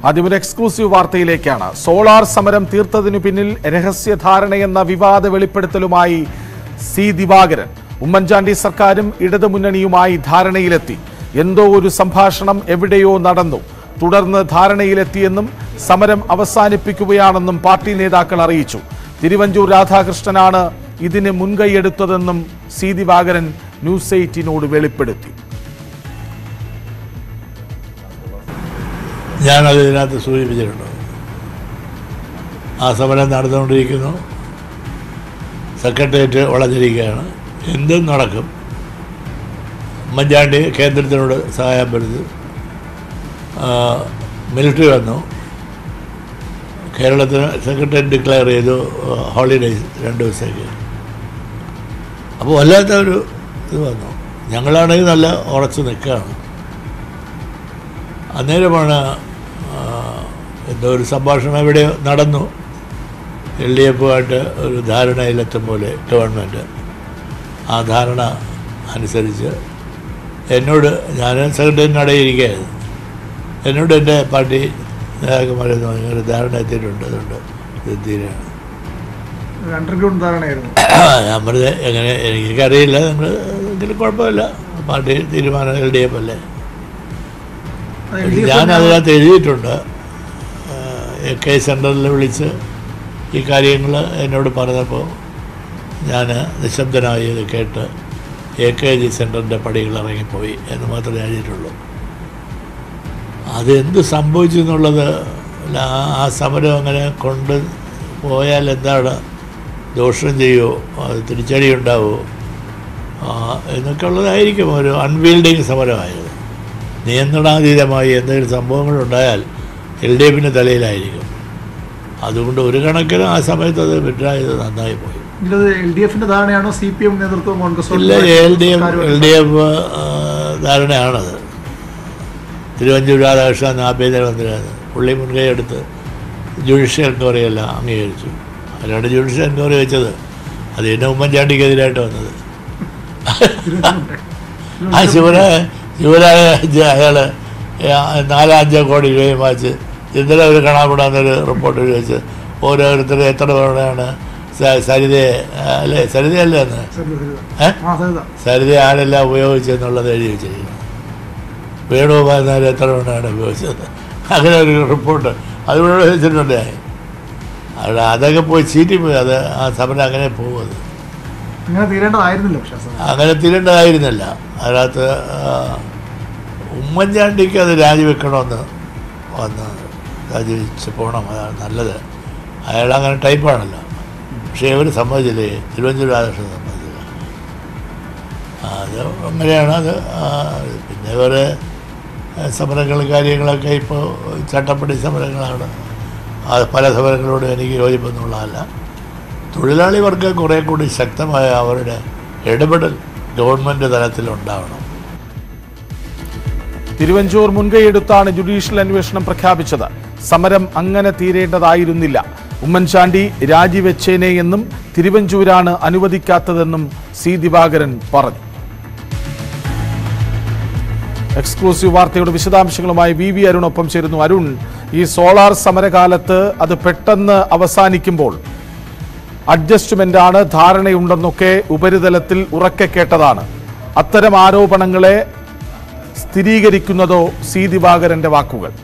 ആദ്യം ഒരു exclusive വാർത്തയിലേക്കാണ് solar സമരം തീർത്തതിനു പിന്നിൽ രഹസ്യധാരണയെന്ന വിവാദ വെളിപ്പെടുത്തലുമായി സി ദിവാകരൻ ഉമ്മൻചാണ്ടി സർക്കാരും ഇടതുമുന്നണിയുമായി ധാരണയിലെത്തി എന്തോ ഒരു സംഭാഷണം എവിടെയോ നടന്നു തുടർന്ന് ധാരണയിലെത്തിയെന്നും സമരം അവസാനിപ്പിക്കുകയാണെന്നും പാർട്ടി നേതാക്കൾ അറിയിച്ചു തിരുവഞ്ചൂർ രാധാകൃഷ്ണനാണ് ഇതിന് മുൻകൈയെടുത്തതെന്നും സി ദിവാകരൻ ന്യൂസ് എയ്റ്റീനോട് വെളിപ്പെടുത്തി ഞാനത് ഇതിനകത്ത് സൂചിപ്പിച്ചിട്ടുണ്ട് ആ സമരം നടന്നുകൊണ്ടിരിക്കുന്നു സെക്രട്ടേറിയറ്റ് വളഞ്ഞിരിക്കുകയാണ് എന്തും നടക്കും ഉമ്മൻചാണ്ടി കേന്ദ്രത്തിനോട് സഹായം വരുന്നത് മിലിറ്ററി വന്നു കേരളത്തിന് സെക്രട്ടേറിയറ്റ് ഡിക്ലെയർ ചെയ്തു ഹോളിഡേയ്സ് രണ്ട് ദിവസത്തേക്ക് അപ്പോൾ വല്ലാത്ത ഒരു ഇത് വന്നു ഞങ്ങളാണെങ്കിൽ നല്ല ഉറച്ചു നിൽക്കുകയാണ് അന്നേരമാണ് ആ, എന്തോ ഒരു സംഭാഷണം ഇവിടെ നടന്നു എൽ ഡി എഫുമായിട്ട് ഒരു ധാരണയിലെത്തും പോലെ ഗവൺമെൻറ് ആ ധാരണ അനുസരിച്ച് എന്നോട് ഞാൻ സെക്രട്ടറിൻ്റെ ഇടയിരിക്കുകയായിരുന്നു എന്നോട് എൻ്റെ പാർട്ടി നേതാക്കന്മാരെന്ന് പറഞ്ഞു ഒരു ധാരണ എത്തിയിട്ടുണ്ട് അതുകൊണ്ട് ഇത് തീരെയാണ് അണ്ടർഗ്രൗണ്ട് ധാരണയായിരുന്നു ഞാൻ പറഞ്ഞത് എങ്ങനെ എനിക്കറിയില്ല നിങ്ങൾ എങ്കിലും കുഴപ്പമില്ല പാർട്ടി തീരുമാനം എൽ ഡി എഫ് അല്ലേ അത് എൽ ഡി എഫ് ഞാൻ അതിനകത്ത് എഴുതിയിട്ടുണ്ട് എ കെ സെൻറ്ററിൽ വിളിച്ച് ഈ കാര്യങ്ങൾ എന്നോട് പറഞ്ഞപ്പോൾ ഞാൻ നിശബ്ദനായി ഇത് കേട്ട് എ കെ ജി സെൻറ്ററിൻ്റെ പടികൾ ഇറങ്ങിപ്പോയി എന്ന് മാത്രമേ എഴുതിയിട്ടുള്ളൂ അതെന്ത് സംഭവിച്ചു എന്നുള്ളത് ല- ആ സമരം അങ്ങനെ കൊണ്ട് പോയാൽ എന്താണ് ദോഷം ചെയ്യുമോ അത് തിരിച്ചടി ഉണ്ടാവുമോ ആ, എന്നൊക്കെ ഉള്ളതായിരിക്കും ഒരു അൺവീൽഡിങ് സമരമായിരുന്നു നിയന്ത്രണാതീതമായി എന്തെങ്കിലും സംഭവങ്ങളുണ്ടായാൽ എൽ ഡി എഫിൻ്റെ തലയിലായിരിക്കും അതുകൊണ്ട് ഒരു കണക്കിന് ആ സമയത്ത് അത് വിഡ്രായത് നന്നായി പോയി ഇത് എൽ ഡി എഫിന്റെ ധാരണയാണോ സി പി എം നേതൃത്വം കോൺഗ്രസ് ഇല്ല L D F L D F ധാരണയാണത് തിരുവഞ്ചൂർ രാധാകൃഷ്ണൻ ആഭ്യന്തരമന്ത്രിയാണ് പുള്ളി മുൻകൈ എടുത്ത് ജുഡീഷ്യൽ എൻക്വയറി എല്ലാം അംഗീകരിച്ചു അതിലാണ് ജുഡീഷ്യൽ എൻക്വയറി വെച്ചത് അത് പിന്നെ ഉമ്മൻചാണ്ടിക്കെതിരായിട്ട് വന്നത് ആ ശിവരാ ശിവരാജ് അയാൾ നാലോ അഞ്ചോ കോടി രൂപയും വാങ്ങിച്ച് ഇന്നലെ ഒരു കാണാപ്പെടാന്നൊരു റിപ്പോർട്ട് ചോദിച്ച് ഓരോരുത്തരും എത്ര തവണയാണ് സ- സരിതയെ അല്ലേ സരിതയല്ലേ എന്ന് ഏ? ആ സരിത സരിത ആരെല്ലാം ഉപയോഗിച്ചെന്നുള്ളത് എഴുതി വെച്ചിരിക്കുന്നു വേണുഗോപാൽ നായർ എത്ര തവണയാണ് ഉപയോഗിച്ചത് അങ്ങനെ ഒരു റിപ്പോർട്ട് അതിവിടെ വെച്ചിട്ടുണ്ട് അവിടെ അതൊക്കെ പോയി ചീറ്റി പോയി അത് ആ സമരം അങ്ങനെ പോകുന്നത് അങ്ങനെ തീരേണ്ടതായിരുന്നില്ല പക്ഷേ ആ സമയം. അങ്ങനെ തിരേണ്ടതായിരുന്നില്ല അതിനകത്ത് ആ, ഉമ്മൻചാണ്ടിക്ക് അത് രാജിവെക്കണമെന്ന് വന്ന് രാജിവെച്ച് പോകണം അതാണ് നല്ലത് അയാൾ അങ്ങനെ ടൈപ്പാണല്ലോ പക്ഷേ ഇവർ സമ്മതിച്ചില്ലേ തിരുവഞ്ചൂർ രാധാകൃഷ്ണൻ സമ്മതിച്ചില്ല അത് അങ്ങനെയാണ് അത് ആ, പിന്നെ വേറെ സമരങ്ങളും കാര്യങ്ങളൊക്കെ ഇപ്പോൾ ചട്ടപ്പടി സമരങ്ങളാണ് അത് പല സമരങ്ങളോടും എനിക്ക് യോജിപ്പൊന്നുള്ളതല്ല തൊഴിലാളി വർഗം കുറേ കൂടി ശക്തമായ അവരുടെ ഇടപെടൽ ഗവൺമെൻറ് തലത്തിലുണ്ടാവണം തിരുവഞ്ചൂർ മുൻകൈയെടുത്താണ് ജുഡീഷ്യൽ അന്വേഷണം പ്രഖ്യാപിച്ചത് സമരം അങ്ങനെ തീരേണ്ടതായിരുന്നില്ല ഉമ്മൻചാണ്ടി രാജിവെച്ചേനെ എന്നും തിരുവഞ്ചൂരാണ് അനുവദിക്കാത്തതെന്നും സി ദിവാകരൻ പറഞ്ഞു എക്സ്ക്ലൂസീവ് വാർത്തയുടെ വിശദാംശങ്ങളുമായി വി വി അരുണൊപ്പം ചേരുന്നു അരുൺ ഈ സോളാർ സമരകാലത്ത് അത് പെട്ടെന്ന് അവസാനിക്കുമ്പോൾ അഡ്ജസ്റ്റ്മെന്റ് ആണ് ധാരണയുണ്ടെന്നൊക്കെ ഉപരിതലത്തിൽ ഉറക്കെ കേട്ടതാണ് അത്തരം ആരോപണങ്ങളെ സ്ഥിരീകരിക്കുന്നതോ സി ദിവാകരന്റെ വാക്കുകൾ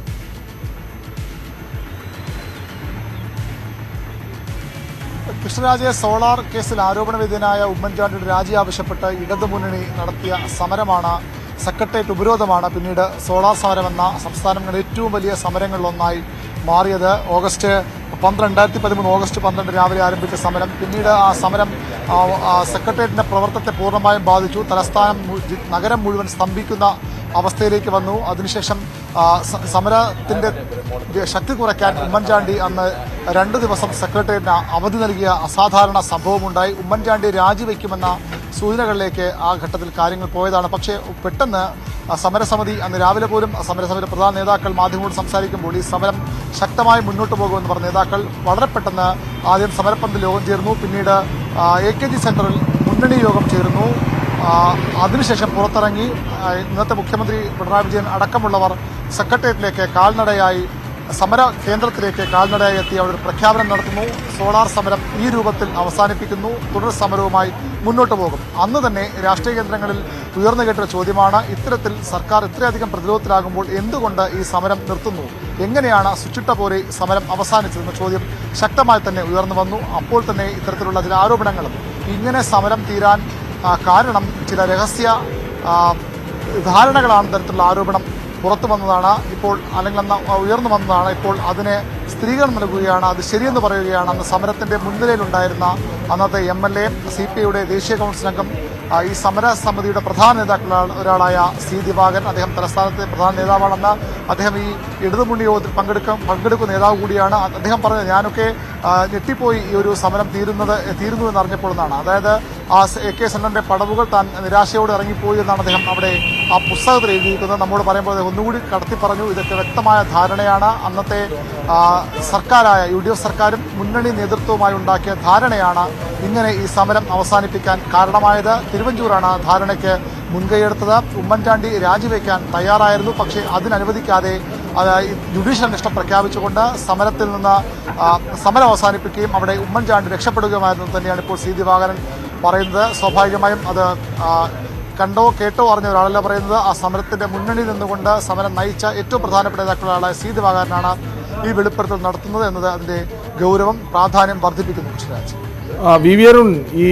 കൃഷ്ണരാജയെ സോളാർ കേസിൽ ആരോപണ വിധേയനായ ഉമ്മൻചാണ്ടിയുടെ രാജി ആവശ്യപ്പെട്ട് ഇടതുമുന്നണി നടത്തിയ സമരമാണ് സെക്രട്ടേറിയറ്റ് ഉപരോധമാണ് പിന്നീട് സോളാർ സമരമെന്ന സംസ്ഥാനങ്ങളുടെ ഏറ്റവും വലിയ സമരങ്ങളിലൊന്നായി മാറിയത് ഓഗസ്റ്റ് പന്ത്രണ്ട് രണ്ടായിരത്തി പതിമൂന്ന് ഓഗസ്റ്റ് പന്ത്രണ്ട് രാവിലെ ആരംഭിച്ച സമരം പിന്നീട് ആ സമരം ആ, ആ, സെക്രട്ടേറിയറ്റിന്റെ പ്രവർത്തനത്തെ പൂർണ്ണമായും ബാധിച്ചു തലസ്ഥാനം മു- ജി- നഗരം മുഴുവൻ സ്തംഭിക്കുന്ന അവസ്ഥയിലേക്ക് വന്നു അതിനുശേഷം ആ, സ- സമരത്തിന്റെ ശക്തി കുറയ്ക്കാൻ ഉമ്മൻചാണ്ടി അന്ന് രണ്ട് ദിവസം സെക്രട്ടേറിയറ്റിന് അവധി നൽകിയ അസാധാരണ സംഭവമുണ്ടായി ഉമ്മൻചാണ്ടി രാജിവെക്കുമെന്ന സൂചനകളിലേക്ക് ആ ഘട്ടത്തിൽ കാര്യങ്ങൾ പോയതാണ് പക്ഷേ പെട്ടെന്ന് ആ സമരസമിതി അന്ന് രാവിലെ പോലും ആ സമരസമിതിയുടെ പ്രധാന നേതാക്കൾ മാധ്യമങ്ങളോട് സംസാരിക്കുമ്പോൾ ഈ സമരം ശക്തമായി മുന്നോട്ട് പോകുമെന്ന് പറഞ്ഞ നേതാക്കൾ വളരെ പെട്ടെന്ന് ആദ്യം സമരപ്പന്ത് യോഗം ചേർന്നു പിന്നീട് എ കെ ജി സെന്ററിൽ മുന്നണി യോഗം ചേർന്നു ആ, അതിനുശേഷം പുറത്തിറങ്ങി ആ, ഇന്നത്തെ മുഖ്യമന്ത്രി പിണറായി വിജയൻ അടക്കമുള്ളവർ സെക്രട്ടേറിയറ്റിലേക്ക് കാൽനടയായി സമര കേന്ദ്രത്തിലേക്ക് കാൽനടയായി എത്തി അവിടെ ഒരു പ്രഖ്യാപനം നടത്തുന്നു സോളാർ സമരം ഈ രൂപത്തിൽ അവസാനിപ്പിക്കുന്നു തുടർ സമരവുമായി മുന്നോട്ട് പോകും അന്ന് തന്നെ രാഷ്ട്രീയ കേന്ദ്രങ്ങളിൽ ഉയർന്നു കേട്ടൊരു ചോദ്യമാണ് ഇത്തരത്തിൽ സർക്കാർ ഇത്രയധികം പ്രതിരോധത്തിലാകുമ്പോൾ എന്തുകൊണ്ട് ഈ സമരം നിർത്തുന്നു എങ്ങനെയാണ് സുച്ചിട്ട പോലെ സമരം അവസാനിച്ചതെന്ന ചോദ്യം ശക്തമായി തന്നെ ഉയർന്നു വന്നു അപ്പോൾ തന്നെ ഇത്തരത്തിലുള്ള ചില ആരോപണങ്ങളും ഇങ്ങനെ സമരം തീരാൻ ആ, കാരണം ചില രഹസ്യ ആ, ധാരണകളാണ് തരത്തിലുള്ള ആരോപണം പുറത്തു വന്നതാണ് ഇപ്പോൾ അല്ലെങ്കിൽ അന്ന് ഉയർന്നു വന്നതാണ് ഇപ്പോൾ അതിനെ സ്ത്രീകൾ നൽകുകയാണ് അത് ശരിയെന്ന് പറയുകയാണ് അന്ന് സമരത്തിന്റെ മുൻനിരയിലുണ്ടായിരുന്ന അന്നത്തെ M L A C P ഐയുടെ ദേശീയ കൗൺസിൽ അംഗം ആ, ഈ സമര സമിതിയുടെ പ്രധാന നേതാക്കളാണ് ഒരാളായ സി ദിവാകരൻ അദ്ദേഹം തലസ്ഥാനത്തെ പ്രധാന നേതാവാണെന്ന് അദ്ദേഹം ഈ ഇടതുമുന്നണി യോഗത്തിൽ പങ്കെടുക്കും പങ്കെടുക്കുന്ന നേതാവ് കൂടിയാണ് അദ്ദേഹം പറഞ്ഞത് ഞാനൊക്കെ ആ, ഞെട്ടിപ്പോയി ഈ ഒരു സമരം തീരുന്നത് തീരുന്നു എന്ന് അറിഞ്ഞപ്പോൾ എന്നാണ് അതായത് ആ സ് എ കെ സെന്നന്റെ പടവുകൾ താൻ നിരാശയോടെ ഇറങ്ങിപ്പോയി എന്നാണ് അദ്ദേഹം അവിടെ ആ പുസ്തകത്തിൽ എഴുതിയിരിക്കുന്നത് നമ്മോട് പറയുമ്പോൾ അദ്ദേഹം ഒന്നുകൂടി കടത്തി പറഞ്ഞു ഇതൊക്കെ വ്യക്തമായ ധാരണയാണ് അന്നത്തെ ആ, സർക്കാരായ യു ഡി എഫ് സർക്കാരും മുന്നണി നേതൃത്വവുമായി ഉണ്ടാക്കിയ ധാരണയാണ് ഇങ്ങനെ ഈ സമരം അവസാനിപ്പിക്കാൻ കാരണമായത് തിരുവഞ്ചൂരാണ് ആ ധാരണയ്ക്ക് മുൻകൈയെടുത്തത് ഉമ്മൻചാണ്ടി രാജിവെക്കാൻ തയ്യാറായിരുന്നു പക്ഷേ അതിനനുവദിക്കാതെ അത് ഈ ജുഡീഷ്യൽ അന്വേഷണം പ്രഖ്യാപിച്ചുകൊണ്ട് സമരത്തിൽ നിന്ന് ആ, സമരം അവസാനിപ്പിക്കുകയും അവിടെ ഉമ്മൻചാണ്ടി രക്ഷപ്പെടുകയുമായിരുന്നു തന്നെയാണ് ഇപ്പോൾ സി ദിവാകരൻ പറയുന്നത് സ്വാഭാവികമായും അത് ആ, കണ്ടോ കേട്ടോ അറിഞ്ഞ ഒരാളല്ല പറയുന്നത് ആ സമരത്തിന്റെ മുന്നണിയിൽ നിന്നുകൊണ്ട് സമരം നയിച്ച ഏറ്റവും പ്രധാനപ്പെട്ട നേതാക്കളായ സി ദിവാകരനാണ് ഈ വെളിപ്പെടുത്തൽ നടത്തുന്നത് എന്നത് അതിന്റെ ഗൗരവം പ്രാധാന്യം വർദ്ധിപ്പിക്കുന്നു കൃഷ്ണരാജ് ആ, വി വി അരുൺ ഈ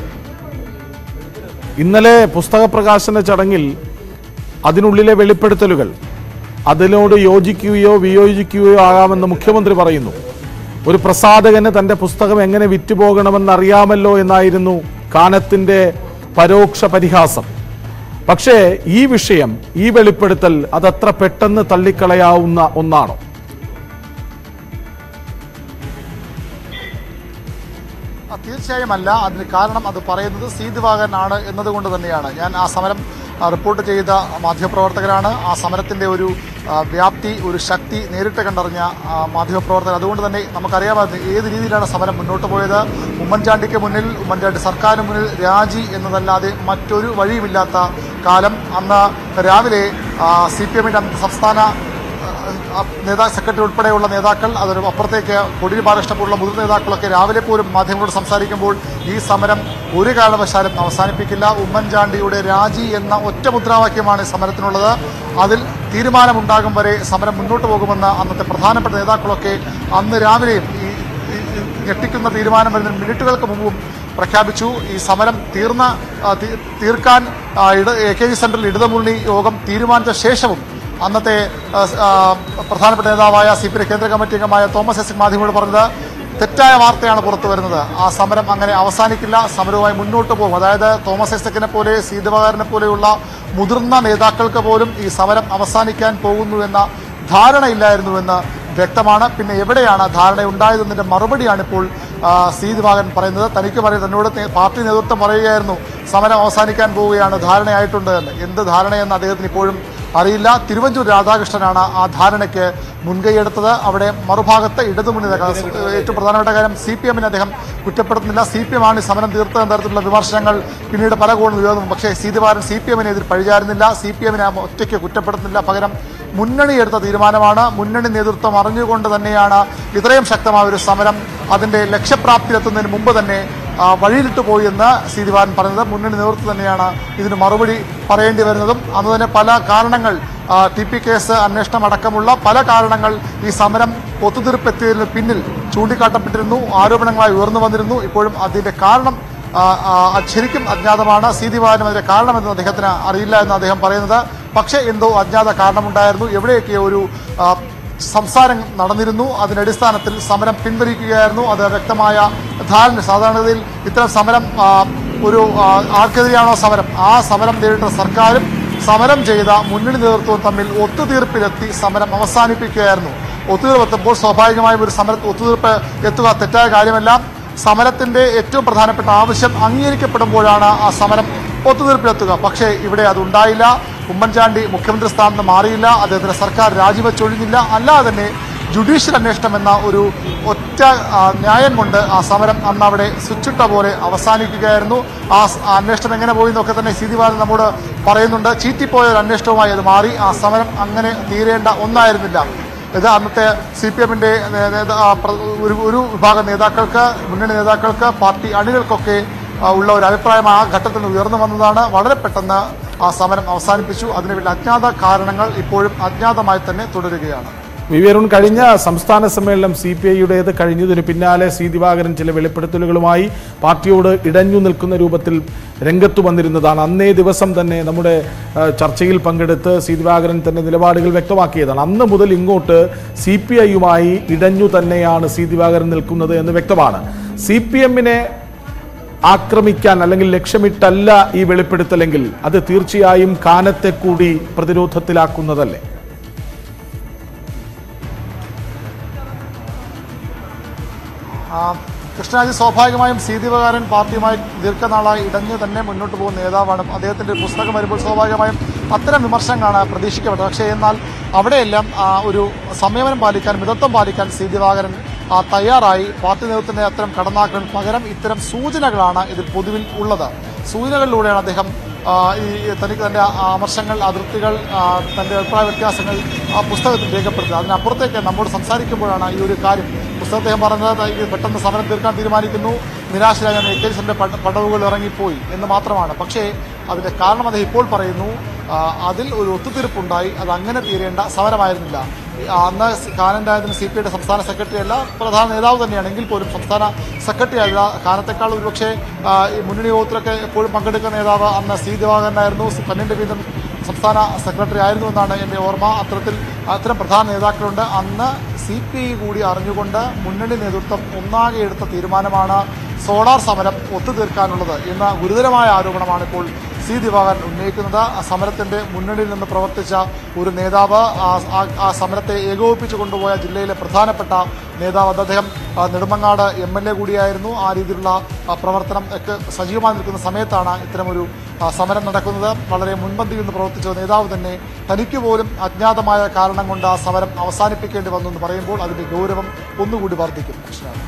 ഇന്നലെ പുസ്തക പ്രകാശന ചടങ്ങിൽ അതിനുള്ളിലെ വെളിപ്പെടുത്തലുകൾ അതിനോട് യോജിക്കുകയോ വിയോജിക്കുകയോ ആകാമെന്ന് മുഖ്യമന്ത്രി പറയുന്നു ഒരു പ്രസാധകന് തന്റെ പുസ്തകം എങ്ങനെ വിറ്റുപോകണമെന്നറിയാമല്ലോ എന്നായിരുന്നു കാനത്തിന്റെ പരോക്ഷ പരിഹാസം പക്ഷേ ഈ വിഷയം ഈ വെളിപ്പെടുത്തൽ അതത്ര പെട്ടെന്ന് തള്ളിക്കളയാവുന്ന ഒന്നാണോ ആ, തീർച്ചയായും അല്ല അതിന് കാരണം അത് പറയുന്നത് സി ദിവാകരനാണ് എന്നതുകൊണ്ട് തന്നെയാണ് ഞാൻ ആ സമരം ആ, റിപ്പോർട്ട് ചെയ്ത മാധ്യമപ്രവർത്തകരാണ് ആ സമരത്തിന്റെ ഒരു ആ, വ്യാപ്തി ഒരു ശക്തി നേരിട്ട് കണ്ടറിഞ്ഞ ആ, മാധ്യമപ്രവർത്തകർ അതുകൊണ്ട് തന്നെ നമുക്കറിയാമായിരുന്നു ഏത് രീതിയിലാണ് സമരം മുന്നോട്ട് പോയത് ഉമ്മൻചാണ്ടിക്ക് മുന്നിൽ ഉമ്മൻചാണ്ടി സർക്കാരിന് മുന്നിൽ രാജി എന്നതല്ലാതെ മറ്റൊരു വഴിയുമില്ലാത്ത കാലം അന്ന് രാവിലെ സി പി എമ്മിന്റെ സംസ്ഥാന ആ, നേതാ സെക്രട്ടറി ഉൾപ്പെടെയുള്ള നേതാക്കൾ അതൊരു അപ്പുറത്തേക്ക് കൊടിയ ബാലകൃഷ്ണ പോലുള്ള മുതിർന്ന നേതാക്കളൊക്കെ രാവിലെ പോലും മാധ്യമങ്ങളോട് സംസാരിക്കുമ്പോൾ ഈ സമരം ഒരു കാരണവശാലും അവസാനിപ്പിക്കില്ല ഉമ്മൻചാണ്ടിയുടെ രാജി എന്ന ഒറ്റ മുദ്രാവാക്യമാണ് ഈ സമരത്തിനുള്ളത് അതിൽ തീരുമാനമുണ്ടാകും വരെ സമരം മുന്നോട്ട് പോകുമെന്ന് അന്നത്തെ പ്രധാനപ്പെട്ട നേതാക്കളൊക്കെ അന്ന് രാവിലെയും ഈ ഈ- ഈ ഞെട്ടിക്കുന്ന തീരുമാനം വരുന്ന മിനിറ്റുകൾക്ക് മുമ്പും പ്രഖ്യാപിച്ചു ഈ സമരം തീർന്ന ആ, തീ- തീർക്കാൻ ആ, ഇട എ കെ ജി സെന്ററിൽ ഇടതുമുന്നണി യോഗം തീരുമാനിച്ച ശേഷവും അന്നത്തെ ആ, സ്- ആ, പ്രധാനപ്പെട്ട നേതാവായ സി പി കേന്ദ്ര കമ്മിറ്റി അംഗമായ തോമസ് ഐസക് മാധ്യമോട് പറഞ്ഞത് തെറ്റായ വാർത്തയാണ് പുറത്തു വരുന്നത് ആ സമരം അങ്ങനെ അവസാനിക്കില്ല സമരവുമായി മുന്നോട്ട് പോകും അതായത് തോമസ് ഐസക്കിനെ പോലെ സീതവകാരനെ പോലെയുള്ള മുതിർന്ന നേതാക്കൾക്ക് പോലും ഈ സമരം അവസാനിക്കാൻ പോകുന്നു എന്ന ധാരണയില്ലായിരുന്നുവെന്ന് വ്യക്തമാണ് പിന്നെ എവിടെയാണ് ധാരണ ഉണ്ടായതെന്നതിന്റെ മറുപടിയാണ് ഇപ്പോൾ ആ, സി ദിവാകരൻ പറയുന്നത് തനിക്ക് പറയും തന്നോട് നേ- പാർട്ടി നേതൃത്വം പറയുകയായിരുന്നു സമരം അവസാനിക്കാൻ പോവുകയാണ് ധാരണയായിട്ടുണ്ട് എന്ന് എന്ത് ധാരണയെന്ന് അദ്ദേഹത്തിന് ഇപ്പോഴും അറിയില്ല തിരുവഞ്ചൂർ രാധാകൃഷ്ണനാണ് ആ ധാരണയ്ക്ക് മുൻകൈയെടുത്തത് അവിടെ മറുഭാഗത്ത് ഇടതുമുന്നണി നേതാക്കൾ, ഏറ്റവും പ്രധാനപ്പെട്ട കാര്യം സി പി എമ്മിനെ അദ്ദേഹം കുറ്റപ്പെടുത്തുന്നില്ല സി പി എം ആണ് ഈ സമരം തീർത്തതെന്ന തരത്തിലുള്ള വിമർശനങ്ങൾ പിന്നീട് പല കോണിൽ ഉയർന്നു പക്ഷേ സി ദിവാരൻ സി പി എമ്മിനെതിരെ പഴിചാരുന്നില്ല സി പി എമ്മിനെ ഒറ്റയ്ക്ക് കുറ്റപ്പെടുത്തുന്നില്ല പകരം മുന്നണി എടുത്ത തീരുമാനമാണ് മുന്നണി നേതൃത്വം അറിഞ്ഞുകൊണ്ട് തന്നെയാണ് ഇത്രയും ശക്തമായ ഒരു സമരം അതിന്റെ ലക്ഷ്യപ്രാപ്തിയിലെത്തുന്നതിന് മുമ്പ് തന്നെ ആ, വഴിയിലിട്ട് പോയി എന്ന് സി ദിവാരൻ പറഞ്ഞത് മുന്നണി നേതൃത്വം തന്നെയാണ് ഇതിന് മറുപടി പറയേണ്ടി വരുന്നതും അന്ന് തന്നെ പല കാരണങ്ങൾ ആ, ടി പി കേസ് അന്വേഷണം അടക്കമുള്ള പല കാരണങ്ങൾ ഈ സമരം ഒത്തുതീർപ്പെത്തിയതിന് പിന്നിൽ ചൂണ്ടിക്കാട്ടപ്പെട്ടിരുന്നു ആരോപണങ്ങളായി ഉയർന്നു വന്നിരുന്നു ഇപ്പോഴും അതിന്റെ കാരണം ആ, ആ, അത് ശരിക്കും അജ്ഞാതമാണ് സി ദിവാരനും അതിന്റെ കാരണമെന്ന് അദ്ദേഹത്തിന് അറിയില്ല എന്ന് അദ്ദേഹം പറയുന്നത് പക്ഷേ എന്തോ അജ്ഞാത കാരണമുണ്ടായിരുന്നു എവിടെയൊക്കെ ഒരു ആ, സംസാരം നടന്നിരുന്നു അതിന്റെ അടിസ്ഥാനത്തിൽ സമരം പിൻവലിക്കുകയായിരുന്നു അത് വ്യക്തമായ ധാരണ സാധാരണഗതിയിൽ ഇത്തരം സമരം ആ, ഒരു ആ, ആർക്കെതിരെയാണോ സമരം ആ സമരം നേരിട്ട സർക്കാരും സമരം ചെയ്ത മുന്നണി നേതൃത്വവും തമ്മിൽ ഒത്തുതീർപ്പിലെത്തി സമരം അവസാനിപ്പിക്കുകയായിരുന്നു ഒത്തുതീർപ്പെത്തുമ്പോൾ സ്വാഭാവികമായും ഒരു സമര ഒത്തുതീർപ്പ് എത്തുക തെറ്റായ കാര്യമല്ല സമരത്തിന്റെ ഏറ്റവും പ്രധാനപ്പെട്ട ആവശ്യം അംഗീകരിക്കപ്പെടുമ്പോഴാണ് ആ സമരം ഒത്തുതീർപ്പിലെത്തുക പക്ഷേ ഇവിടെ അതുണ്ടായില്ല ഉമ്മൻചാണ്ടി മുഖ്യമന്ത്രി സ്ഥാനത്ത് നിന്ന് മാറിയില്ല അദ്ദേഹത്തിന്റെ സർക്കാർ രാജിവെച്ചൊഴിഞ്ഞില്ല അല്ലാതെ തന്നെ ജുഡീഷ്യൽ അന്വേഷണം എന്ന ഒരു ഒറ്റ ആ, ന്യായം കൊണ്ട് ആ സമരം അന്ന് അവിടെ സ്വിച്ചിട്ട പോലെ അവസാനിക്കുകയായിരുന്നു ആ സ്- ആ അന്വേഷണം എങ്ങനെ പോയി എന്നൊക്കെ തന്നെ സ്ഥിതിവാദം നമ്മോട് പറയുന്നുണ്ട് ചീറ്റിപ്പോയ ഒരു അന്വേഷണവുമായി അത് മാറി ആ സമരം അങ്ങനെ തീരേണ്ട ഒന്നായിരുന്നില്ല ഇത് അന്നത്തെ സി പി എമ്മിന്റെ ഒരു ഒരു വിഭാഗം നേതാക്കൾക്ക് മുന്നണി നേതാക്കൾക്ക് പാർട്ടി അണികൾക്കൊക്കെ ആ, ഉള്ള ഒരു അഭിപ്രായം ആ ഘട്ടത്തിൽ നിന്ന് ഉയർന്നു വന്നതാണ് വളരെ പെട്ടെന്ന് ആ സമരം അവസാനിപ്പിച്ചു അതിന് വേണ്ടി അജ്ഞാത കാരണങ്ങൾ ഇപ്പോഴും അജ്ഞാതമായി തന്നെ തുടരുകയാണ് വി വി അരുൺ കഴിഞ്ഞ സംസ്ഥാന സമ്മേളനം സി പി ഐയുടേത് കഴിഞ്ഞതിന് പിന്നാലെ സി ദിവാകരൻ ചില വെളിപ്പെടുത്തലുകളുമായി പാർട്ടിയോട് ഇടഞ്ഞു നിൽക്കുന്ന രൂപത്തിൽ രംഗത്തു വന്നിരുന്നതാണ് അന്നേ ദിവസം തന്നെ നമ്മുടെ ആ, ചർച്ചയിൽ പങ്കെടുത്ത് സി ദിവാകരൻ തന്നെ നിലപാടുകൾ വ്യക്തമാക്കിയതാണ് അന്ന് മുതൽ ഇങ്ങോട്ട് സി പി ഐയുമായി ഇടഞ്ഞു തന്നെയാണ് സി ദിവാകരൻ നിൽക്കുന്നത് എന്ന് വ്യക്തമാണ് സി പി എമ്മിനെ ആക്രമിക്കാൻ അല്ലെങ്കിൽ ലക്ഷ്യമിട്ടല്ല ഈ വെളിപ്പെടുത്തലെങ്കിൽ അത് തീർച്ചയായും കാനത്തെ കൂടി പ്രതിരോധത്തിലാക്കുന്നതല്ലേ ആ, കൃഷ്ണരാജ് സ്വാഭാവികമായും സി ദിവാകരൻ പാർട്ടിയുമായി ദീർഘനാളായി ഇടഞ്ഞു തന്നെ മുന്നോട്ട് പോകുന്ന നേതാവാണ് അദ്ദേഹത്തിന്റെ ഒരു പുസ്തകം വരുമ്പോൾ സ്വാഭാവികമായും അത്തരം വിമർശനങ്ങളാണ് പ്രതീക്ഷിക്കപ്പെട്ടത് പക്ഷേ എന്നാൽ അവിടെയെല്ലാം ആ, ഒരു സംയമനം പാലിക്കാൻ മിതത്വം പാലിക്കാൻ സി ദിവാകരൻ ആ, തയ്യാറായി പാർട്ടി നേതൃത്വത്തിന്റെ അത്തരം കടന്നാക്രമണം പകരം ഇത്തരം സൂചനകളാണ് ഇതിൽ പൊതുവിൽ ഉള്ളത് സൂചനകളിലൂടെയാണ് അദ്ദേഹം ആ, ഈ തനിക്ക് തന്റെ അമർശങ്ങൾ അതിർത്തികൾ ആ, തന്റെ അഭിപ്രായ വ്യത്യാസങ്ങൾ ആ പുസ്തകത്തിൽ രേഖപ്പെടുത്തുന്നത് അതിനപ്പുറത്തേക്ക് നമ്മോട് സംസാരിക്കുമ്പോഴാണ് ഈ ഒരു കാര്യം പുസ്തകത്തിൽ അദ്ദേഹം പറഞ്ഞത് ഈ പെട്ടെന്ന് സമരം തീർക്കാൻ തീരുമാനിക്കുന്നു നിരാശരായ ഞാൻ എ കെ എസിന്റെ പടവുകൾ ഇറങ്ങിപ്പോയി എന്ന് മാത്രമാണ് പക്ഷേ അതിന്റെ കാരണം അദ്ദേഹം ഇപ്പോൾ പറയുന്നു ആ, അതിൽ ഒരു ഒത്തുതീർപ്പുണ്ടായി അത് അങ്ങനെ തീരേണ്ട സമരമായിരുന്നില്ല ഈ അന്ന് കാനന്റായതിന് സി പി ഐയുടെ സംസ്ഥാന സെക്രട്ടറി അല്ല പ്രധാന നേതാവ് തന്നെയാണ് എങ്കിൽ പോലും സംസ്ഥാന സെക്രട്ടറി അല്ല കാനത്തെക്കാൾ ഒരുപക്ഷെ ആ, ഈ മുന്നണി യോഗത്തിലൊക്കെ എപ്പോഴും പങ്കെടുക്കുന്ന നേതാവ് അന്ന് സി ദിവാകരനായിരുന്നു സി പന്നിന്റെ വീതം സംസ്ഥാന സെക്രട്ടറി ആയിരുന്നു എന്നാണ് എൻ്റെ ഓർമ്മ അത്തരത്തിൽ അത്തരം പ്രധാന നേതാക്കളുണ്ട് അന്ന് സി പി ഐ കൂടി അറിഞ്ഞുകൊണ്ട് മുന്നണി നേതൃത്വം ഒന്നാകെ എടുത്ത തീരുമാനമാണ് സോളാർ സമരം ഒത്തുതീർക്കാനുള്ളത് എന്ന ഗുരുതരമായ ആരോപണമാണ് ഇപ്പോൾ സി ദിവാകരൻ ഉന്നയിക്കുന്നത് ആ സമരത്തിന്റെ മുന്നണിയിൽ നിന്ന് പ്രവർത്തിച്ച ഒരു നേതാവ് ആ- ആ- ആ സമരത്തെ ഏകോപിപ്പിച്ചു കൊണ്ടുപോയ ജില്ലയിലെ പ്രധാനപ്പെട്ട നേതാവ് അത് അദ്ദേഹം ആ, നെടുമങ്ങാട് എം എൽ എ കൂടിയായിരുന്നു ആ രീതിയിലുള്ള ആ, പ്രവർത്തനം ഒക്കെ സജീവമായി നിൽക്കുന്ന സമയത്താണ് ഇത്തരമൊരു ആ, സമരം നടക്കുന്നത് വളരെ മുൻപന്തിയിൽ നിന്ന് പ്രവർത്തിച്ച നേതാവ് തന്നെ തനിക്ക് പോലും അജ്ഞാതമായ കാരണം കൊണ്ട് ആ സമരം അവസാനിപ്പിക്കേണ്ടി വന്നു എന്ന് പറയുമ്പോൾ അതിന്റെ ഗൗരവം ഒന്നുകൂടി വർദ്ധിക്കും കൃഷ്ണൻ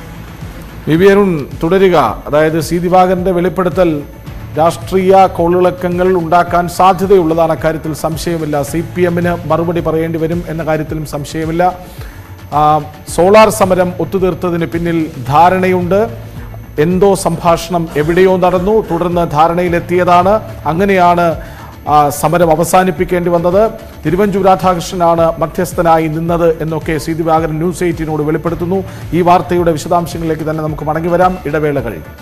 വി വി അരുൺ തുടരുക അതായത് സി ദിവാകരന്റെ വെളിപ്പെടുത്തൽ രാഷ്ട്രീയ കോളിളക്കങ്ങൾ ഉണ്ടാക്കാൻ സാധ്യതയുള്ളതാണ് അക്കാര്യത്തിൽ സംശയമില്ല സി പി എമ്മിന് മറുപടി പറയേണ്ടി വരും എന്ന കാര്യത്തിലും സംശയമില്ല ആ, സോളാർ സമരം ഒത്തുതീർത്തതിന് പിന്നിൽ ധാരണയുണ്ട് എന്തോ സംഭാഷണം എവിടെയോ നടന്നു തുടർന്ന് ധാരണയിലെത്തിയതാണ് അങ്ങനെയാണ് ആ, സമരം അവസാനിപ്പിക്കേണ്ടി വന്നത് തിരുവഞ്ചൂർ രാധാകൃഷ്ണനാണ് മധ്യസ്ഥനായി നിന്നത് എന്നൊക്കെ സി ദിവാകരൻ ന്യൂസ് എയ്റ്റീനോട് വെളിപ്പെടുത്തുന്നു ഈ വാർത്തയുടെ വിശദാംശങ്ങളിലേക്ക് തന്നെ നമുക്ക് മടങ്ങി വരാം ഇടവേള കഴിഞ്ഞു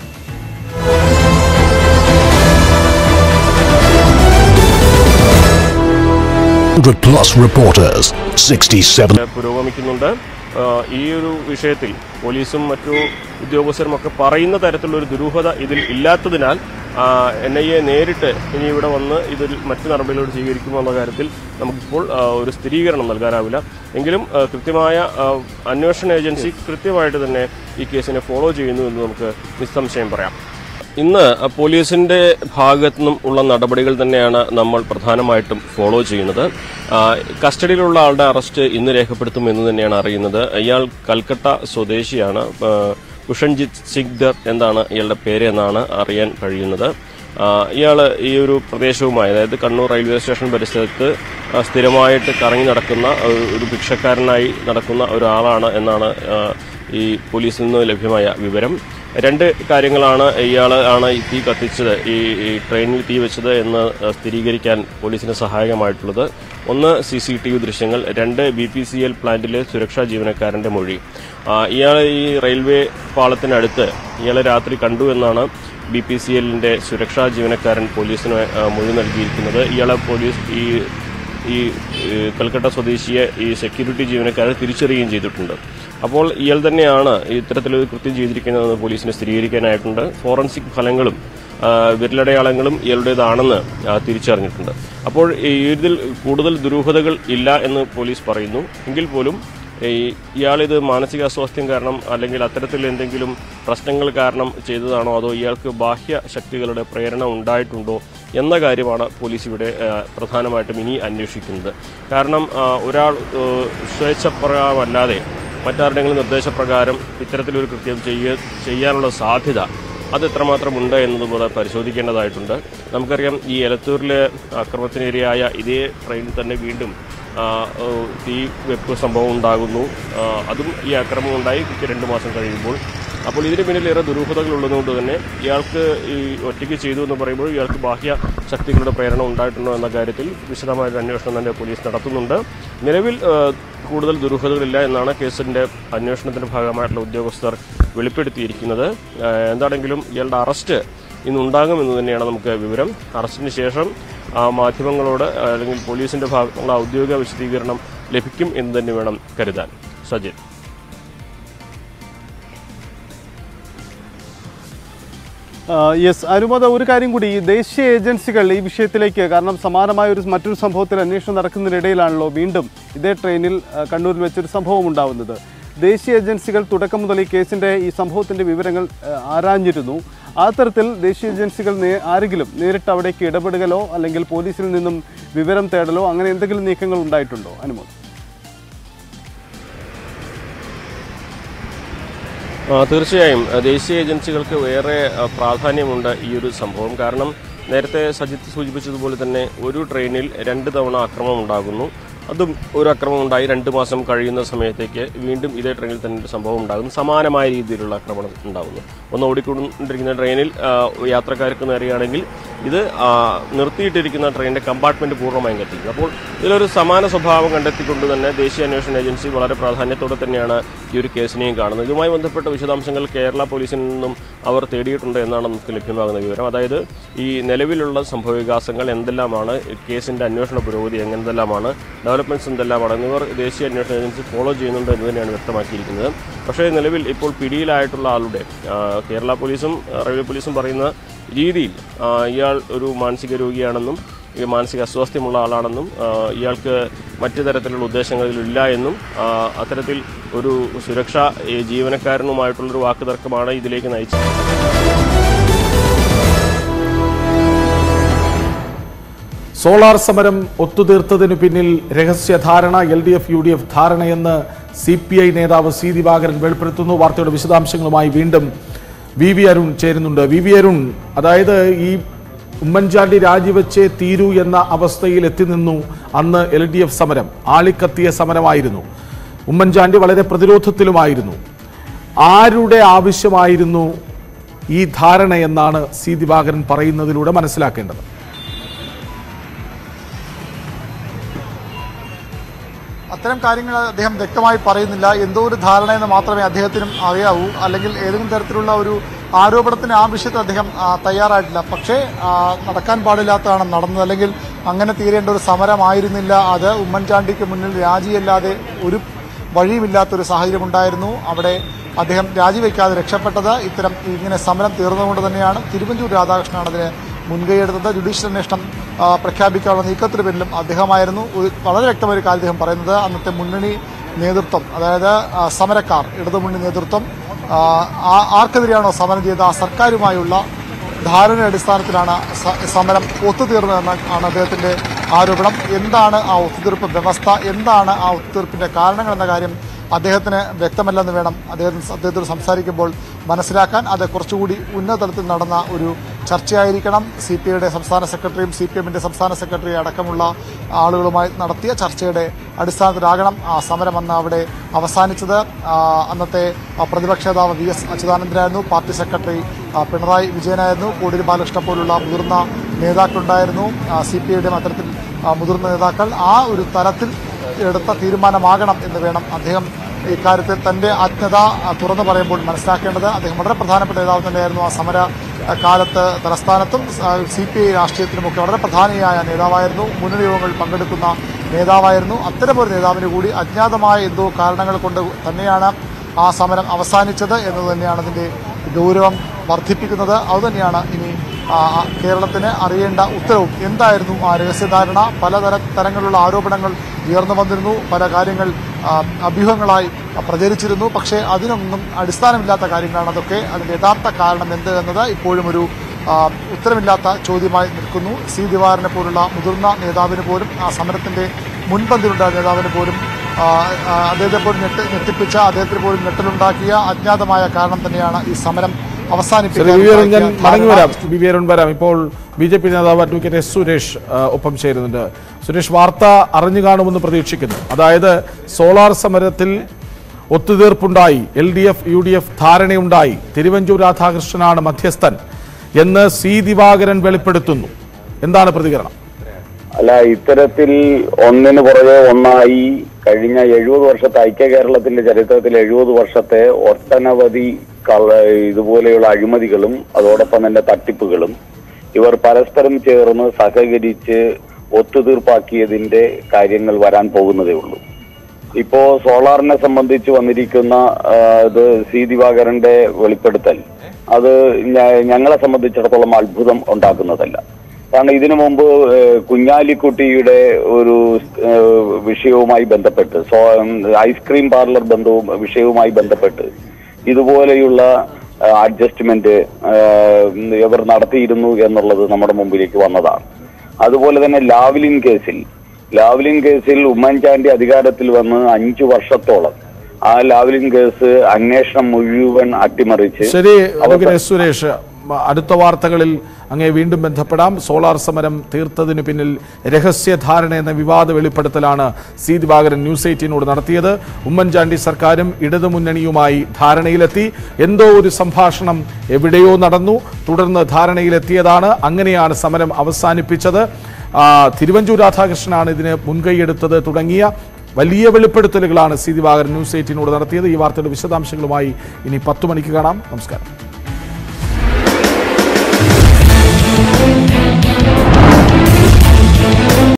plus reporters, 67 പുരോഗമിക്കുന്നുണ്ട് ആ, ഈ ഒരു വിഷയത്തിൽ പോലീസും മറ്റു ഉദ്യോഗസ്ഥരും ഒക്കെ പറയുന്ന തരത്തിലുള്ള ഒരു ദുരൂഹത ഇതിൽ ഇല്ലാത്തതിനാൽ എൻ ഐ എ നേരിട്ട് ഇനി ഇവിടെ വന്ന് ഇതിൽ മറ്റു നടപടികളോട് സ്വീകരിക്കുമോ എന്ന കാര്യത്തിൽ നമുക്കിപ്പോൾ ആ, ഒരു സ്ഥിരീകരണം നൽകാനാവില്ല എങ്കിലും ആ, കൃത്യമായ ആ, അന്വേഷണ ഏജൻസി കൃത്യമായിട്ട് തന്നെ ഈ കേസിനെ ഫോളോ ചെയ്യുന്നു എന്ന് നമുക്ക് നിസ്സംശയം പറയാം ഇന്ന് പോലീസിന്റെ ഭാഗത്തു നിന്നും ഉള്ള നടപടികൾ തന്നെയാണ് നമ്മൾ പ്രധാനമായിട്ടും ഫോളോ ചെയ്യുന്നത് ആ, കസ്റ്റഡിയിലുള്ള ആളുടെ അറസ്റ്റ് ഇന്ന് രേഖപ്പെടുത്തും എന്ന് തന്നെയാണ് അറിയുന്നത് ഇയാൾ കൽക്കട്ട സ്വദേശിയാണ് ആ, കുഷൻജിത്ത് സിഗ്ദർ എന്നാണ് ഇയാളുടെ പേര് എന്നാണ് അറിയാൻ കഴിയുന്നത് ഇയാൾ ഈ ഒരു പ്രദേശവുമായി അതായത് കണ്ണൂർ റെയിൽവേ സ്റ്റേഷൻ പരിസരത്ത് ആ, സ്ഥിരമായിട്ട് കറങ്ങി നടക്കുന്ന ഒരു- ഒരു ഭിക്ഷക്കാരനായി നടക്കുന്ന ഒരാളാണ് എന്നാണ് ആ, ഈ പോലീസിൽ നിന്ന് ലഭ്യമായ വിവരം രണ്ട് കാര്യങ്ങളാണ് ഇയാൾ ആണ് ഈ തീ കത്തിച്ചത് ഈ ഈ ട്രെയിനിൽ തീ വെച്ചത് എന്ന് സ്ഥിരീകരിക്കാൻ പോലീസിന് സഹായകമായിട്ടുള്ളത് ഒന്ന് സി സി ടി വി ദൃശ്യങ്ങൾ രണ്ട് ബി പി സി എൽ പ്ലാന്റിലെ സുരക്ഷാ ജീവനക്കാരന്റെ മൊഴി ആ, ഇയാൾ ഈ റെയിൽവേ പാളത്തിനടുത്ത് ഇയാളെ രാത്രി കണ്ടു എന്നാണ് ബി പി സി എല്ലിന്റെ സുരക്ഷാ ജീവനക്കാരൻ പോലീസിന് ആ, മൊഴി നൽകിയിരിക്കുന്നത് ഇയാളെ പോലീസ് ഈ ഈ ഏഹ്, കൽക്കട്ട സ്വദേശിയെ ഈ സെക്യൂരിറ്റി ജീവനക്കാരെ തിരിച്ചറിയുകയും ചെയ്തിട്ടുണ്ട് അപ്പോൾ ഇയാൾ തന്നെയാണ് ഇത്തരത്തിലൊരു കൃത്യം ചെയ്തിരിക്കുന്നതെന്ന് പോലീസിന് സ്ഥിരീകരിക്കാനായിട്ടുണ്ട് ഫോറൻസിക് ഫലങ്ങളും ആ, വിരലടയാളങ്ങളും ഇയാളുടേതാണെന്ന് ആ, തിരിച്ചറിഞ്ഞിട്ടുണ്ട് അപ്പോൾ ഈ ഇതിൽ കൂടുതൽ ദുരൂഹതകൾ ഇല്ല എന്ന് പോലീസ് പറയുന്നു എങ്കിൽ പോലും ഈ ഇയാളിത് മാനസികാസ്വാസ്ഥ്യം കാരണം അല്ലെങ്കിൽ അത്തരത്തിൽ എന്തെങ്കിലും പ്രശ്നങ്ങൾ കാരണം ചെയ്തതാണോ അതോ ഇയാൾക്ക് ബാഹ്യ ശക്തികളുടെ പ്രേരണ ഉണ്ടായിട്ടുണ്ടോ എന്ന കാര്യമാണ് പോലീസ് ഇവിടെ ആ, പ്രധാനമായിട്ടും ഇനി അന്വേഷിക്കുന്നത് കാരണം ആ, ഒരാൾ ആ, സ്വേച്ഛപ്രകാരമല്ലാതെ മറ്റാരുടെങ്കിലും നിർദ്ദേശപ്രകാരം ഇത്തരത്തിലൊരു കൃത്യം ചെയ്യ ചെയ്യാനുള്ള സാധ്യത അത് എത്രമാത്രം ഉണ്ട് എന്നത് കൂടെ പരിശോധിക്കേണ്ടതായിട്ടുണ്ട് നമുക്കറിയാം ഈ എലത്തൂരിലെ അക്രമത്തിനിരയായ ഇതേ ട്രെയിനിൽ തന്നെ വീണ്ടും ആ, ഓ, തീ വെപ്പ് സംഭവം ഉണ്ടാകുന്നു ആ, അതും ഈ ആക്രമണം ഉണ്ടായി രണ്ട് മാസം കഴിയുമ്പോൾ അപ്പോൾ ഇതിന് പിന്നിൽ ഏറെ ദുരൂഹതകൾ ഉള്ളതുകൊണ്ട് തന്നെ ഇയാൾക്ക് ഈ ഒറ്റയ്ക്ക് ചെയ്തു എന്ന് പറയുമ്പോൾ ഇയാൾക്ക് ബാഹ്യ ശക്തികളുടെ പ്രേരണ ഉണ്ടായിട്ടുണ്ടോ എന്ന കാര്യത്തിൽ വിശദമായ ഒരു അന്വേഷണം തന്നെ പോലീസ് നടത്തുന്നുണ്ട് നിലവിൽ ആ, കൂടുതൽ ദുരൂഹതകളില്ല എന്നാണ് കേസിന്റെ അന്വേഷണത്തിന്റെ ഭാഗമായിട്ടുള്ള ഉദ്യോഗസ്ഥർ വെളിപ്പെടുത്തിയിരിക്കുന്നത് ആ, എന്താണെങ്കിലും ഇയാളുടെ അറസ്റ്റ് ഇന്നുണ്ടാകുമെന്ന് തന്നെയാണ് നമുക്ക് വിവരം അറസ്റ്റിന് ശേഷം ആ, മാധ്യമങ്ങളോട് അല്ലെങ്കിൽ പോലീസിന്റെ ഭാഗത്തുള്ള ഔദ്യോഗിക വിശദീകരണം ലഭിക്കും എന്ന് തന്നെ വേണം കരുതാൻ സജിൻ യെസ് അനുമത ഒരു കാര്യം കൂടി ഈ ദേശീയ ഏജൻസികൾ ഈ വിഷയത്തിലേക്ക് കാരണം സമാനമായ ഒരു മറ്റൊരു സംഭവത്തിൽ അന്വേഷണം നടക്കുന്നതിനിടയിലാണല്ലോ വീണ്ടും ഇതേ ട്രെയിനിൽ ആ, കണ്ണൂരിൽ വെച്ചൊരു സംഭവം ഉണ്ടാവുന്നത് ദേശീയ ഏജൻസികൾ തുടക്കം മുതൽ ഈ കേസിൻ്റെ ഈ സംഭവത്തിൻ്റെ വിവരങ്ങൾ ആ, ആരാഞ്ഞിരുന്നു ആ തരത്തിൽ ദേശീയ ഏജൻസികൾ നേ ആരെങ്കിലും നേരിട്ട് അവിടേക്ക് ഇടപെടുകലോ അല്ലെങ്കിൽ പോലീസിൽ നിന്നും വിവരം തേടലോ അങ്ങനെ എന്തെങ്കിലും നീക്കങ്ങൾ ഉണ്ടായിട്ടുണ്ടോ അനുമോദ് ആ, തീർച്ചയായും ആ, ദേശീയ ഏജൻസികൾക്ക് വേറെ ആ, പ്രാധാന്യമുണ്ട് ഈ ഒരു സംഭവം കാരണം നേരത്തെ സജിത്ത് സൂചിപ്പിച്ചതുപോലെ തന്നെ ഒരു ട്രെയിനിൽ രണ്ട് തവണ ആക്രമണം ഉണ്ടാകുന്നു അതും ഒരു ആക്രമണം ഉണ്ടായി രണ്ട് മാസം കഴിയുന്ന സമയത്തേക്ക് വീണ്ടും ഇതേ ട്രെയിനിൽ തന്നെ ഒരു സംഭവം ഉണ്ടാകുന്നു സമാനമായ രീതിയിലുള്ള ആക്രമണം ഉണ്ടാകുന്നു ഒന്ന് ഓടിക്കൊണ്ടിരിക്കുന്ന ട്രെയിനിൽ ആ, യാത്രക്കാർക്ക് നേരെയാണെങ്കിൽ ഇത് ആ, നിർത്തിയിട്ടിരിക്കുന്ന ട്രെയിനിന്റെ കമ്പാർട്ട്മെന്റ് പൂർണ്ണമായും കത്തിക്കുന്നു അപ്പോൾ ഇതിലൊരു സമാന സ്വഭാവം കണ്ടെത്തിക്കൊണ്ട് തന്നെ ദേശീയ അന്വേഷണ ഏജൻസി വളരെ പ്രാധാന്യത്തോടെ തന്നെയാണ് ഈ ഒരു കേസിനെയും കാണുന്നത് ഇതുമായി ബന്ധപ്പെട്ട വിശദാംശങ്ങൾ കേരള പോലീസിൽ നിന്നും അവർ തേടിയിട്ടുണ്ട് എന്നാണ് നമുക്ക് ലഭ്യമാകുന്ന വിവരം അതായത് ഈ നിലവിലുള്ള സംഭവവികാസങ്ങൾ എന്തെല്ലാമാണ് കേസിന്റെ അന്വേഷണ പുരോഗതി എങ്ങനെന്തെല്ലാമാണ് ഡെവലപ്മെന്റ്സ് എന്തെല്ലാമാണ് എന്നിവർ ദേശീയ അന്വേഷണ ഏജൻസി ഫോളോ ചെയ്യുന്നുണ്ട് എന്ന് തന്നെയാണ് വ്യക്തമാക്കിയിരിക്കുന്നത് പക്ഷേ നിലവിൽ ഇപ്പോൾ പിടിയിലായിട്ടുള്ള ആളുടെ ആ, കേരള പോലീസും ആ, റെയിൽവേ പോലീസും പറയുന്ന രീതിയിൽ ആ, ഇയാൾ ഒരു മാനസിക രോഗിയാണെന്നും ഈ മാനസിക അസ്വാസ്ഥ്യമുള്ള ആളാണെന്നും ആ, ഇയാൾക്ക് മറ്റു തരത്തിലുള്ള ഉദ്ദേശങ്ങളിലില്ല എന്നും ആ, അത്തരത്തിൽ ഒരു സുരക്ഷാ ഈ ജീവനക്കാരനുമായിട്ടുള്ളൊരു വാക്കുതർക്കമാണ് ഇതിലേക്ക് നയിച്ചത് സോളാർ സമരം ഒത്തുതീർത്തതിനു പിന്നിൽ രഹസ്യധാരണ L D F U D F ധാരണയെന്ന് സി പി ഐ നേതാവ് സി ദിവാകരൻ വെളിപ്പെടുത്തുന്നു വാർത്തയുടെ വിശദാംശങ്ങളുമായി വീണ്ടും വി വി അരുൺ ചേരുന്നുണ്ട് വി വി അരുൺ അതായത് ഈ ഉമ്മൻചാണ്ടി രാജിവെച്ചേ തീരൂ എന്ന അവസ്ഥയിൽ എത്തി നിന്നു അന്ന് എൽ ഡി എഫ് സമരം ആളിക്കത്തിയ സമരമായിരുന്നു ഉമ്മൻചാണ്ടി വളരെ പ്രതിരോധത്തിലുമായിരുന്നു ആരുടെ ആവശ്യമായിരുന്നു ഈ ധാരണ എന്നാണ് സി ദിവാകരൻ പറയുന്നതിലൂടെ മനസ്സിലാക്കേണ്ടത് അത്തരം കാര്യങ്ങൾ അദ്ദേഹം വ്യക്തമായി പറയുന്നില്ല എന്തോ ഒരു ധാരണയെന്ന് മാത്രമേ അദ്ദേഹത്തിനും അറിയാവൂ അല്ലെങ്കിൽ ഏതെങ്കിലും തരത്തിലുള്ള ഒരു ആരോപണത്തിന് ആ വിഷയത്തിൽ അദ്ദേഹം ആ, തയ്യാറായിട്ടില്ല പക്ഷേ ആ, നടക്കാൻ പാടില്ലാത്തതാണ് നടന്നത് അല്ലെങ്കിൽ അങ്ങനെ തീരേണ്ട ഒരു സമരമായിരുന്നില്ല അത് ഉമ്മൻചാണ്ടിക്ക് മുന്നിൽ രാജിയല്ലാതെ ഒരു വഴിയുമില്ലാത്തൊരു സാഹചര്യം ഉണ്ടായിരുന്നു അവിടെ അദ്ദേഹം രാജിവെക്കാതെ രക്ഷപ്പെട്ടത് ഇത്തരം ഇങ്ങനെ സമരം തീർന്നുകൊണ്ട് തന്നെയാണ് തിരുവഞ്ചൂർ രാധാകൃഷ്ണനാണ് അതിന് മുൻകൈയെടുത്തത് ജുഡീഷ്യൽ അന്വേഷണം ആ, പ്രഖ്യാപിക്കാനുള്ള നീക്കത്തിന് പിന്നിലും അദ്ദേഹമായിരുന്നു ഒരു വളരെ വ്യക്തമായ ഒരു കാര്യം അദ്ദേഹം പറയുന്നത് അന്നത്തെ മുന്നണി നേതൃത്വം അതായത് ആ, സമരക്കാർ ഇടതുമുന്നണി നേതൃത്വം ആ, ആ- ആർക്കെതിരെയാണോ സമരം ചെയ്ത ആ സർക്കാരുമായുള്ള ധാരണയുടെ അടിസ്ഥാനത്തിലാണ് സ- സമരം ഒത്തുതീർന്നതെന്ന് ആണ് അദ്ദേഹത്തിന്റെ ആരോപണം എന്താണ് ആ ഒത്തുതീർപ്പ് വ്യവസ്ഥ എന്താണ് ആ ഒത്തുതീർപ്പിന്റെ കാരണങ്ങൾ എന്ന കാര്യം അദ്ദേഹത്തിന് വ്യക്തമല്ലെന്ന് വേണം അദ്ദേഹം അദ്ദേഹത്തോട് സംസാരിക്കുമ്പോൾ മനസ്സിലാക്കാൻ അത് കുറച്ചുകൂടി ഉന്നത തലത്തിൽ നടന്ന ഒരു ചർച്ചയായിരിക്കണം സി പി ഐയുടെ സംസ്ഥാന സെക്രട്ടറിയും സി പി എമ്മിന്റെ സംസ്ഥാന സെക്രട്ടറി അടക്കമുള്ള ആളുകളുമായി നടത്തിയ ചർച്ചയുടെ അടിസ്ഥാനത്തിലാകണം ആ സമരം അന്ന് അവിടെ അവസാനിച്ചത് ആ, അന്നത്തെ ആ, പ്രതിപക്ഷ നേതാവ് വി എസ് അച്യുതാനന്ദനായിരുന്നു പാർട്ടി സെക്രട്ടറി ആ, പിണറായി വിജയനായിരുന്നു കോടിയേരി ബാലകൃഷ്ണ പോലുള്ള മുതിർന്ന നേതാക്കളുണ്ടായിരുന്നു സി പി ഐയുടെ അത്തരത്തിൽ ആ, മുതിർന്ന നേതാക്കൾ ആ ഒരു തരത്തിൽ എടുത്ത തീരുമാനമാകണം എന്ന് വേണം അദ്ദേഹം ഇക്കാര്യത്തിൽ തന്റെ അജ്ഞത ആ, തുറന്നു പറയുമ്പോൾ മനസ്സിലാക്കേണ്ടത് അദ്ദേഹം വളരെ പ്രധാനപ്പെട്ട നേതാവ് തന്നെയായിരുന്നു ആ സമര ആ, കാലത്ത് തലസ്ഥാനത്തും സി പി ഐ രാഷ്ട്രീയത്തിലുമൊക്കെ വളരെ പ്രധാനിയായ നേതാവായിരുന്നു മുന്നണി യോഗങ്ങളിൽ പങ്കെടുക്കുന്ന നേതാവായിരുന്നു അത്തരമൊരു നേതാവിന് കൂടി അജ്ഞാതമായ എന്തോ കാരണങ്ങൾ കൊണ്ട് തന്നെയാണ് ആ സമരം അവസാനിച്ചത് എന്നത് തന്നെയാണ് അതിന്റെ ഗൗരവം വർദ്ധിപ്പിക്കുന്നത് അതുതന്നെയാണ് ഇനി ആ, ആ, കേരളത്തിന് അറിയേണ്ട ഉത്തരവും എന്തായിരുന്നു ആ രഹസ്യധാരണ പലതര തരങ്ങളിലുള്ള ആരോപണങ്ങൾ ഉയർന്നു വന്നിരുന്നു പല കാര്യങ്ങൾ ആ, അഭ്യൂഹങ്ങളായി പ്രചരിച്ചിരുന്നു പക്ഷേ അതിനൊന്നും അടിസ്ഥാനമില്ലാത്ത കാര്യങ്ങളാണ് അതൊക്കെ അതിന്റെ യഥാർത്ഥ കാരണം എന്ത് എന്നത് ഇപ്പോഴും ഒരു ആ, ഉത്തരമില്ലാത്ത ചോദ്യമായി നിൽക്കുന്നു സി ദിവാറിനെ പോലുള്ള മുതിർന്ന നേതാവിന് പോലും ആ സമരത്തിന്റെ മുൻപന്തിയിലുണ്ടായ നേതാവിന് പോലും ആ, ആ, അദ്ദേഹത്തെ പോലും ഞെട്ടി ഞെട്ടിപ്പിച്ച അദ്ദേഹത്തിന് പോലും ഞെട്ടലുണ്ടാക്കിയ അജ്ഞാതമായ കാരണം തന്നെയാണ് ഈ സമരം ശരി അവസാനിപ്പിക്കാൻ വി വി അരുൺ ഞാൻ ഉണ്ടാക്കിയ മടങ്ങി വരാം ധാരണ വി വി അരുൺ വരാം ഇപ്പോൾ ബി ജെ പി നേതാവ് അഡ്വക്കേറ്റ് എസ് സുരേഷ് ആ, ഒപ്പം ചേരുന്നുണ്ട് സുരേഷ് വാർത്ത അറിഞ്ഞു കാണുമെന്ന് പ്രതീക്ഷിക്കുന്നു അതായത് സോളാർ സമരത്തിൽ ഒത്തുതീർപ്പുണ്ടായി L D F U D F ധാരണയുണ്ടായി തിരുവഞ്ചൂർ രാധാകൃഷ്ണനാണ് മധ്യസ്ഥൻ എന്ന് സി ദിവാകരൻ വെളിപ്പെടുത്തുന്നു എന്താണ് പ്രതികരണം അല്ല ഇത്തരത്തിൽ ഒന്നിന് പുറകെ ഒന്നായി കഴിഞ്ഞ എഴുപത് വർഷത്തെ ഐക്യ കേരളത്തിന്റെ ചരിത്രത്തിൽ എഴുപത് വർഷത്തെ ഒട്ടനവധി കള ഇതുപോലെയുള്ള അഴിമതികളും അതോടൊപ്പം തന്നെ തട്ടിപ്പുകളും ഇവർ പരസ്പരം ചേർന്ന് സഹകരിച്ച് ഒത്തുതീർപ്പാക്കിയതിന്റെ കാര്യങ്ങൾ വരാൻ പോകുന്നതേ ഉള്ളൂ ഇപ്പോ സോളാറിനെ സംബന്ധിച്ച് വന്നിരിക്കുന്ന ആ, ഇത് സി ദിവാകരന്റെ വെളിപ്പെടുത്തൽ അത് ഞ- ഞങ്ങളെ സംബന്ധിച്ചിടത്തോളം അത്ഭുതം ഉണ്ടാക്കുന്നതല്ല കാരണം ഇതിനു മുമ്പ് ഏഹ്, കുഞ്ഞാലിക്കുട്ടിയുടെ ഒരു ഏഹ്, വിഷയവുമായി ബന്ധപ്പെട്ട് സോ ഐസ്ക്രീം പാർലർ ബന്ധവും വിഷയവുമായി ബന്ധപ്പെട്ട് ഇതുപോലെയുള്ള അഡ്ജസ്റ്റ്മെന്റ് ഇവർ നടത്തിയിരുന്നു എന്നുള്ളത് നമ്മുടെ മുമ്പിലേക്ക് വന്നതാണ് അതുപോലെ തന്നെ ലാവ്ലിൻ കേസിൽ ലാവ്ലിൻ കേസിൽ ഉമ്മൻചാണ്ടി അധികാരത്തിൽ വന്ന് അഞ്ചു വർഷത്തോളം ആ ലാവ്ലിൻ കേസ് അന്വേഷണം മുഴുവൻ അട്ടിമറിച്ച് ശരി അഡ്വക്കേറ്റ് എസ് സുരേഷ് മ- അടുത്ത വാർത്തകളിൽ അങ്ങേ വീണ്ടും ബന്ധപ്പെടാം സോളാർ സമരം തീർത്തതിനു പിന്നിൽ രഹസ്യധാരണ എന്ന വിവാദ വെളിപ്പെടുത്തലാണ് സി ദിവാകരൻ ന്യൂസ് എയ്റ്റീനോട് നടത്തിയത് ഉമ്മൻചാണ്ടി സർക്കാരും ഇടതുമുന്നണിയുമായി ധാരണയിലെത്തി എന്തോ ഒരു സംഭാഷണം എവിടെയോ നടന്നു തുടർന്ന് ധാരണയിലെത്തിയതാണ് അങ്ങനെയാണ് സമരം അവസാനിപ്പിച്ചത് ആ, തിരുവഞ്ചൂർ രാധാകൃഷ്ണനാണ് ഇതിന് മുൻകൈയെടുത്തത് തുടങ്ങിയ വലിയ വെളിപ്പെടുത്തലുകളാണ് സി ദിവാകരൻ ന്യൂസ് എയ്റ്റീനോട് നടത്തിയത് ഈ വാർത്തയുടെ വിശദാംശങ്ങളുമായി ഇനി പത്തു മണിക്ക് കാണാം നമസ്കാരം